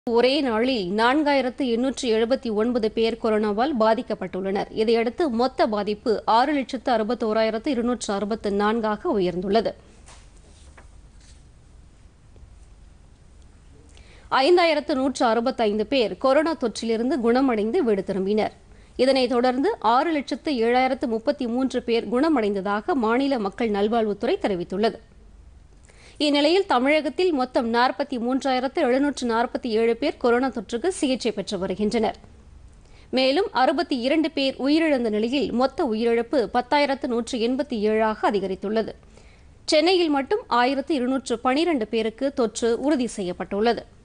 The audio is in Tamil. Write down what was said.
ஒரே நாளில் நான்காயிரத்து எண்ணூற்று எழுபத்தி ஒன்பது பேர் கொரோனாவால் பாதிக்கப்பட்டுள்ளனர் இதையடுத்து மொத்த பாதிப்பு ஆறு லட்சத்து அறுபத்தோராயிரத்து இருநூற்று அறுபத்து நான்காக உயர்ந்துள்ளது ஐந்தாயிரத்து நூற்று அறுபத்தைந்து பேர் கொரோனா தொற்றிலிருந்து குணமடைந்து வீடு திரும்பினர் இதனைத் தொடர்ந்து ஆறு லட்சத்து ஏழாயிரத்து முப்பத்தி மூன்று பேர் குணமடைந்ததாக மாநில மக்கள் நல்வாழ்வுத்துறை தெரிவித்துள்ளது இந்நிலையில் தமிழகத்தில் மொத்தம் நாற்பத்தி மூன்றாயிரத்து எழுநூற்று நாற்பத்தி ஏழு பேர் கொரோனா தொற்றுக்கு சிகிச்சை பெற்று வருகின்றனர் மேலும் அறுபத்தி இரண்டு பேர் உயிரிழந்த நிலையில் மொத்த உயிரிழப்பு பத்தாயிரத்து நூற்று எண்பத்தி ஏழாக அதிகரித்துள்ளது சென்னையில் மட்டும் ஆயிரத்து இருநூற்று பனிரெண்டு பேருக்கு தொற்று உறுதி செய்யப்பட்டுள்ளது